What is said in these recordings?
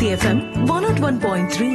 Hit FM 101.3.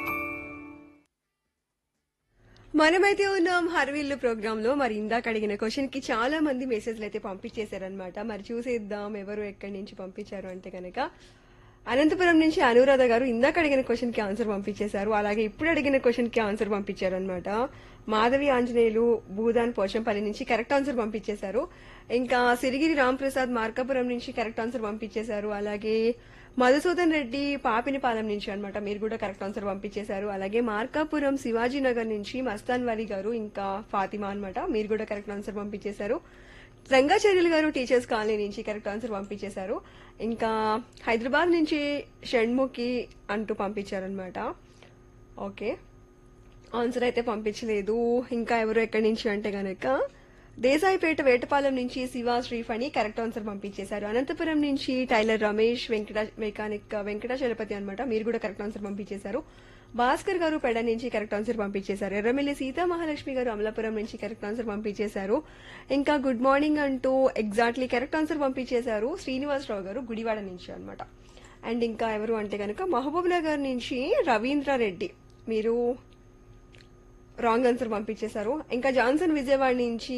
మనమైతే ఉన్నాం హర్విల్లు programme లో మరి ఇందాక అడిగిన క్వశ్చన్ కి చాలా మంది మెసేజ్లు అయితే పంపించేశారనమాట మరి చూసేద్దాం ఎవరు ఎక్కడి నుంచి పంపించారు అంటే కనుక అనంతపురం నుంచి అనురాధ గారు ఇందాక అడిగిన క్వశ్చన్ కి ఆన్సర్ పంపించేశారు అలాగే ఇప్పుడు అడిగిన క్వశ్చన్ కి ఆన్సర్ పంపించారు అనమాట మాధవి ఆంజనేయులు భూదాన్ పోచంపల్లి నుంచి కరెక్ట్ ఆన్సర్ పంపించేశారు ఇంకా సిరిగిరి రాంప్రసాద్ మార్కాపురం నుంచి కరెక్ట్ ఆన్సర్ పంపించేశారు అలాగే మధుసూదన్ రెడ్డి పాపినిపాలెం నుంచి అన్నమాట మీరు కూడా కరెక్ట్ ఆన్సర్ పంపించేశారు అలాగే మార్కాపురం శివాజీ నగర్ నుంచి మస్తాన్ వలి గారు ఇంకా ఫాతిమా అన్నమాట మీరు కూడా కరెక్ట్ ఆన్సర్ పంపించేశారు రంగాచార్యులు గారు టీచర్స్ కాలనీ నుంచి కరెక్ట్ ఆన్సర్ పంపించేశారు ఇంకా హైదరాబాద్ నుంచి షణ్ముఖి అంటూ పంపించారనమాట ఓకే ఆన్సర్ అయితే పంపించలేదు ఇంకా ఎవరు ఎక్కడి నుంచి అంటే గనక దేశాయిపేట వేటపాలెం నుంచి శివ శ్రీఫణి కరెక్ట్ ఆన్సర్ పంపించేశారు అనంతపురం నుంచి టైలర్ రమేష్ వెంకట మెకానిక్ వెంకటాచలపతి అనమాట మీరు కూడా కరెక్ట్ ఆన్సర్ పంపించేశారు భాస్కర్ గారు పెడ నుంచి కరెక్ట్ ఆన్సర్ పంపించేశారు ఎర్రమిల్లి సీతా మహాలక్ష్మి గారు అమలాపురం నుంచి కరెక్ట్ ఆన్సర్ పంపించేశారు ఇంకా గుడ్ మార్నింగ్ అంటూ ఎగ్జాక్ట్లీ కరెక్ట్ ఆన్సర్ పంపించేశారు శ్రీనివాసరావు గారు గుడివాడ నుంచి అన్నమాట అండ్ ఇంకా ఎవరు అంటే కనుక మహబూబ్ నగర్ నుంచి రవీంద్ర రెడ్డి మీరు రాంగ్ ఆన్సర్ పంపించేశారు ఇంకా జాన్సన్ విజయవాడ నుంచి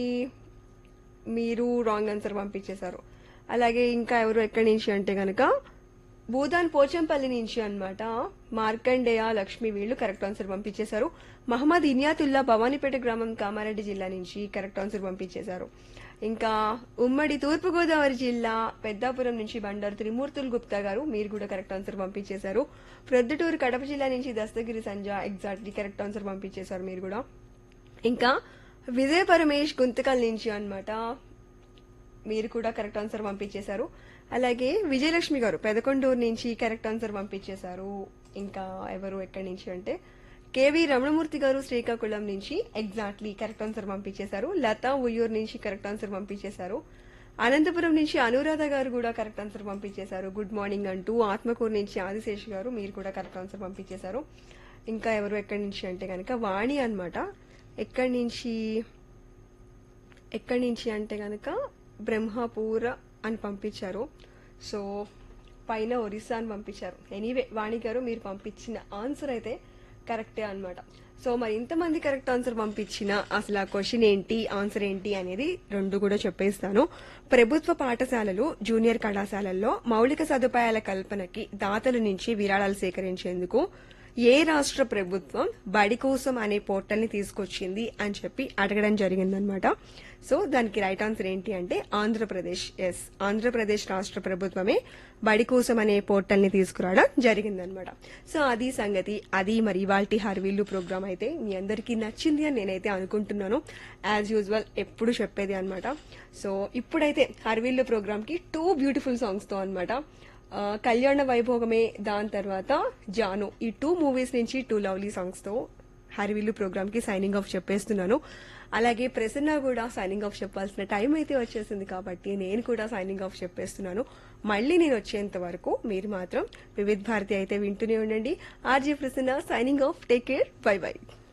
మీరు రాంగ్ ఆన్సర్ పంపించేశారు అలాగే ఇంకా ఎవరు ఎక్కడి నుంచి అంటే గనక భూదాన్ పోచంపల్లి నుంచి అన్నమాట మార్కండేయ లక్ష్మి వీళ్ళు కరెక్ట్ ఆన్సర్ పంపించేశారు మహమ్మద్ ఇనియాతుల్లా భవానీపేట గ్రామం కామారెడ్డి జిల్లా నుంచి కరెక్ట్ ఆన్సర్ పంపించేశారు ఇంకా ఉమ్మడి తూర్పుగోదావరి జిల్లా పెద్దాపురం నుంచి బండారు త్రిమూర్తులు గుప్తా గారు మీరు కూడా కరెక్ట్ ఆన్సర్ పంపించేశారు ప్రొద్దుటూరు కడప జిల్లా నుంచి దస్తగిరి సంజ ఎగ్జాక్ట్లీ కరెక్ట్ ఆన్సర్ పంపించేశారు మీరు కూడా ఇంకా విజయ పరమేష్ గుంతకల్ నుంచి అన్నమాట మీరు కూడా కరెక్ట్ ఆన్సర్ పంపించేశారు అలాగే విజయలక్ష్మి గారు పెదకొండూరు నుంచి కరెక్ట్ ఆన్సర్ పంపించేశారు ఇంకా ఎవరు ఎక్కడి నుంచి అంటే కేవి రమణమూర్తి గారు శ్రీకాకుళం నుంచి ఎగ్జాక్ట్లీ కరెక్ట్ ఆన్సర్ పంపించేశారు లతా ఉయ్యూరు నుంచి కరెక్ట్ ఆన్సర్ పంపించేశారు అనంతపురం నుంచి అనురాధ గారు కూడా కరెక్ట్ ఆన్సర్ పంపించేశారు గుడ్ మార్నింగ్ అంటూ ఆత్మకూరు నుంచి ఆదిశేష్ గారు మీరు కూడా కరెక్ట్ ఆన్సర్ పంపించేశారు ఇంకా ఎవరు ఎక్కడి నుంచి అంటే కనుక వాణి అన్నమాట ఎక్కడి నుంచి ఎక్కడి నుంచి అంటే కనుక బ్రహ్మపూర అని పంపించారు సో పైన ఒరిస్సా అని పంపించారు ఎనీవే వాణి గారు మీరు పంపించిన ఆన్సర్ అయితే కరెక్టే అన్నమాట సో మరి ఇంతమంది కరెక్ట్ ఆన్సర్ పంపించిన అసలు ఆ క్వశ్చన్ ఏంటి ఆన్సర్ ఏంటి అనేది రెండు కూడా చెప్పేస్తాను ప్రభుత్వ పాఠశాలలు జూనియర్ కళాశాలల్లో మౌలిక సదుపాయాల కల్పనకి దాతల నుంచి విరాళాలు సేకరించేందుకు ఏ రాష్ట్ర ప్రభుత్వం బడి కోసం అనే పోర్టల్ ని తీసుకొచ్చింది అని చెప్పి అడగడం జరిగిందనమాట సో దానికి రైట్ ఆన్సర్ ఏంటి అంటే ఆంధ్రప్రదేశ్ ఎస్ ఆంధ్రప్రదేశ్ రాష్ట్ర ప్రభుత్వమే బడి కోసం అనే పోర్టల్ ని తీసుకురావడం జరిగిందనమాట సో అది సంగతి అది మరి ఇవాల్టి హర్వీల్లు ప్రోగ్రామ్ అయితే మీ అందరికీ నచ్చింది అని నేనైతే అనుకుంటున్నాను యాజ్ యూజువల్ ఎప్పుడు చెప్పేది అనమాట సో ఇప్పుడైతే హర్వీల్లు ప్రోగ్రామ్ కి టూ బ్యూటిఫుల్ సాంగ్స్ తో అనమాట ఆ, కళ్యాణ వైభోగమే దాని తర్వాత జాను ఈ టూ మూవీస్ నుంచి టూ లవ్లీ సాంగ్స్ తో హరివిల్లు ప్రోగ్రామ్ కి సైనింగ్ ఆఫ్ చెప్పేస్తున్నాను అలాగే ప్రసన్న కూడా సైనింగ్ ఆఫ్ చెప్పాల్సిన టైం అయితే వచ్చేసింది కాబట్టి నేను కూడా సైనింగ్ ఆఫ్ చెప్పేస్తున్నాను మళ్ళీ నేను వచ్చేంత వరకు మీరు మాత్రం వివిధ్ భారతి అయితే వింటూనే ఉండండి RJ Prasanna signing off take care bye by